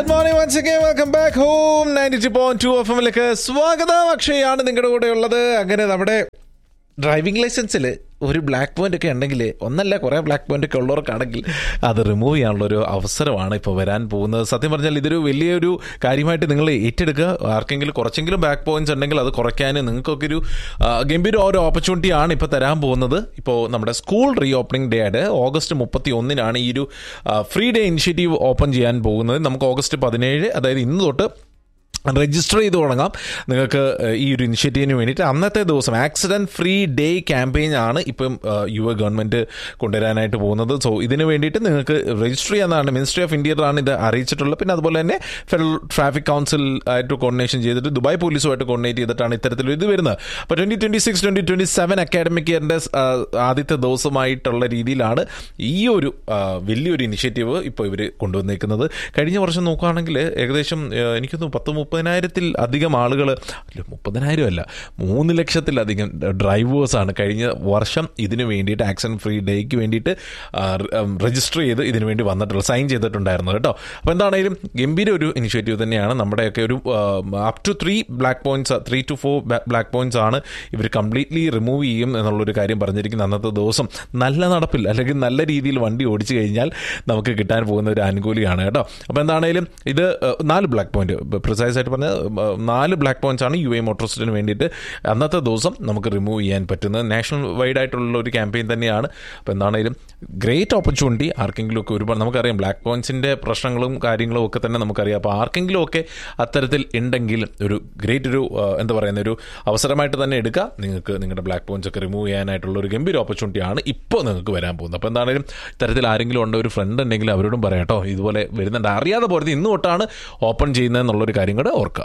Good morning once again welcome back Home ninety two point two F എമ്മിലേക്ക് സ്വാഗതം അക്ഷയാണ് നിങ്ങളുടെ കൂടെ ഉള്ളത് അങ്ങനെ നമ്മുടെ ഡ്രൈവിംഗ് ലൈസൻസിൽ ഒരു ബ്ലാക്ക് പോയിന്റ് ഒക്കെ ഉണ്ടെങ്കിൽ ഒന്നല്ല കുറേ ബ്ലാക്ക് പോയിന്റ് ഒക്കെ ഉള്ളവർക്കാണെങ്കിൽ അത് റിമൂവ് ചെയ്യാനുള്ള ഒരു അവസരമാണ് ഇപ്പോൾ വരാൻ പോകുന്നത് സത്യം പറഞ്ഞാൽ ഇതൊരു വലിയൊരു കാര്യമായിട്ട് നിങ്ങൾ ഏറ്റെടുക്കുക ആർക്കെങ്കിലും കുറച്ചെങ്കിലും ബാക്ക് പോയിന്റ്സ് ഉണ്ടെങ്കിൽ അത് കുറയ്ക്കാൻ നിങ്ങൾക്കൊക്കെ ഒരു ആ, ഗംഭീര ഒരു ഓപ്പർച്യൂണിറ്റി ആണ് ഇപ്പോൾ തരാൻ പോകുന്നത് ഇപ്പോൾ നമ്മുടെ സ്കൂൾ റീ ഓപ്പണിംഗ് ഡേ ആയിട്ട് ഓഗസ്റ്റ് മുപ്പത്തി ഒന്നിനാണ് ഈ ഒരു ഫ്രീ ഡേ ഇനിഷ്യേറ്റീവ് ഓപ്പൺ ചെയ്യാൻ പോകുന്നത് നമുക്ക് ഓഗസ്റ്റ് പതിനേഴ് അതായത് ഇന്ന് തൊട്ട് രജിസ്റ്റർ ചെയ്ത് തുടങ്ങാം നിങ്ങൾക്ക് ഏഹ്, ഈ ഒരു ഇനിഷ്യേറ്റീവിന് വേണ്ടിയിട്ട് അന്നത്തെ ദിവസം ആക്സിഡന്റ് ഫ്രീ ഡേ ക്യാമ്പയിൻ ആണ് ഇപ്പം ഏഹ്, യു എ ഗവൺമെന്റ് കൊണ്ടുവരാനായിട്ട് പോകുന്നത് സോ ഇതിന് വേണ്ടിയിട്ട് നിങ്ങൾക്ക് രജിസ്റ്റർ ചെയ്യാനാണ് മിനിസ്ട്രി ഓഫ് ഇന്ത്യയിലാണ് ഇത് അറിയിച്ചിട്ടുള്ളത് പിന്നെ അതുപോലെ തന്നെ ഫെഡറൽ ട്രാഫിക് കൗൺസിൽ ആയിട്ട് കോർഡിനേഷൻ ചെയ്തിട്ട് ദുബായ് പോലീസുമായിട്ട് കോർഡിനേറ്റ് ചെയ്തിട്ടാണ് ഇത്തരത്തിലൊരു ഇത് വരുന്നത് അപ്പോൾ twenty twenty six twenty twenty seven academic ഇയറിന്റെ ആദ്യത്തെ ദിവസമായിട്ടുള്ള രീതിയിലാണ് ഈ ഒരു ആ, വലിയൊരു ഇനിഷ്യേറ്റീവ് ഇപ്പോൾ ഇവർ കൊണ്ടുവന്നേക്കുന്നത് കഴിഞ്ഞ വർഷം നോക്കുകയാണെങ്കിൽ ഏകദേശം ആ, എനിക്കൊന്ന് പത്ത് മുപ്പതിനായിരത്തിൽ അധികം ആളുകൾ അല്ല മുപ്പതിനായിരം അല്ല മൂന്ന് ലക്ഷത്തിലധികം ഡ്രൈവേഴ്സാണ് കഴിഞ്ഞ വർഷം ഇതിന് വേണ്ടിയിട്ട് ആക്സിഡന്റ് ഫ്രീ ഡേക്ക് വേണ്ടിയിട്ട് രജിസ്റ്റർ ചെയ്ത് ഇതിന് വേണ്ടി വന്നിട്ടുള്ളത് സൈൻ ചെയ്തിട്ടുണ്ടായിരുന്നു കേട്ടോ അപ്പോൾ എന്താണെങ്കിലും ഗംഭീര ഒരു ഇനിഷ്യേറ്റീവ് തന്നെയാണ് നമ്മുടെയൊക്കെ ഒരു up to three black points three two four black points ആണ് ഇവർ കംപ്ലീറ്റ്ലി റിമൂവ് ചെയ്യും എന്നുള്ളൊരു കാര്യം പറഞ്ഞിരിക്കുന്ന അന്നത്തെ ദിവസം നല്ല നടപ്പിൽ അല്ലെങ്കിൽ നല്ല രീതിയിൽ വണ്ടി ഓടിച്ചു കഴിഞ്ഞാൽ നമുക്ക് കിട്ടാൻ പോകുന്ന ഒരു ആനുകൂല്യമാണ് കേട്ടോ അപ്പോൾ എന്താണെങ്കിലും ഇത് ഏഹ്, നാല് ബ്ലാക്ക് പോയിന്റ് പ്രിസൈസ് ആയിട്ട് പറഞ്ഞാൽ ഏഹ്, നാല് ബ്ലാക്ക് പോയിന്റ്സ് ആണ് യു എ മോട്ടോർസിന് വേണ്ടിയിട്ട് അന്നത്തെ ദിവസം നമുക്ക് റിമൂവ് ചെയ്യാൻ പറ്റുന്നത് നാഷണൽ വൈഡ് ആയിട്ടുള്ള ഒരു ക്യാമ്പയിൻ തന്നെയാണ് അപ്പോൾ എന്താണെങ്കിലും ഗ്രേറ്റ് ഓപ്പർച്യൂണിറ്റി ആർക്കെങ്കിലും ഒക്കെ ഒരുപാട് നമുക്കറിയാം ബ്ലാക്ക് പോയിന്റ്സിന്റെ പ്രശ്നങ്ങളും കാര്യങ്ങളും ഒക്കെ തന്നെ നമുക്കറിയാം അപ്പോൾ ആർക്കെങ്കിലും ഒക്കെ അത്തരത്തിൽ ഉണ്ടെങ്കിൽ ഒരു ഗ്രേറ്റ് ഒരു ആ, എന്താ പറയുന്ന ഒരു അവസരമായിട്ട് തന്നെ എടുക്കുക നിങ്ങൾക്ക് നിങ്ങളുടെ ബ്ലാക്ക് പോയിന്റ്സ് ഒക്കെ റിമൂവ് ചെയ്യാനായിട്ടുള്ള ഒരു ഗംഭീര ഓപ്പർച്യൂണിറ്റി ആണ് ഇപ്പോൾ നിങ്ങൾക്ക് വരാൻ പോകുന്നത് അപ്പോൾ എന്താണെങ്കിലും ഇത്തരത്തിൽ ആരെങ്കിലും ഉണ്ട് ഒരു ഫ്രണ്ട് ഉണ്ടെങ്കിൽ അവരോടും പറയാം കേട്ടോ ഇതുപോലെ വരുന്നുണ്ട് അറിയാതെ പോരുത് ഇന്ന് തൊട്ടാണ് ഓപ്പൺ ചെയ്യുന്നതെന്നുള്ളൊരു കാര്യം കൂടെ ഓർക്കുക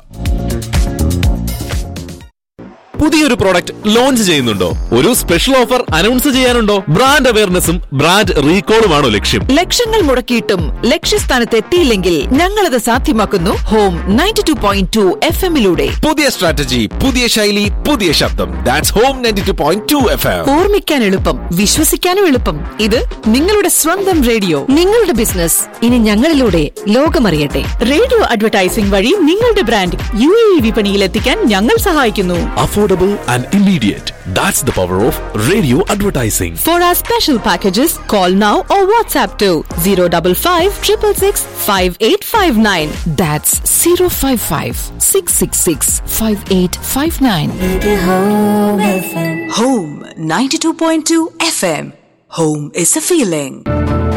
പുതിയൊരു പ്രോഡക്റ്റ് ലോഞ്ച് ചെയ്യുന്നുണ്ടോ ഒരു സ്പെഷ്യൽ ഓഫർ അനൗൺസ് ചെയ്യാനുണ്ടോ ബ്രാൻഡ് അവയർനെസ്സും ബ്രാൻഡ് റീകോളുമാണോ ലക്ഷ്യം ലക്ഷങ്ങൾ മുടക്കിയിട്ടും ലക്ഷ്യസ്ഥാനത്ത് എത്തിയില്ലെങ്കിൽ ഞങ്ങളത് സാധ്യമാക്കുന്നു Home ninety two point two F എമ്മിലൂടെ പുതിയ സ്ട്രാറ്റജി പുതിയ ശൈലി പുതിയ ശബ്ദം that's Home ninety two point two F M ഓർമ്മിക്കാൻ എളുപ്പം വിശ്വസിക്കാനും എളുപ്പം ഇത് നിങ്ങളുടെ സ്വന്തം റേഡിയോ നിങ്ങളുടെ ബിസിനസ് ഇനി ഞങ്ങളിലൂടെ ലോകമറിയട്ടെ റേഡിയോ അഡ്വർടൈസിംഗ് വഴി നിങ്ങളുടെ ബ്രാൻഡ് യു എ വിപണിയിൽ എത്തിക്കാൻ ഞങ്ങൾ സഹായിക്കുന്നു affordable and immediate that's the power of radio advertising for our special packages call now or WhatsApp two zero double five triple six five eight five nine that's zero five five six six six five eight five nine Home 92.2 FM. Home is a feeling.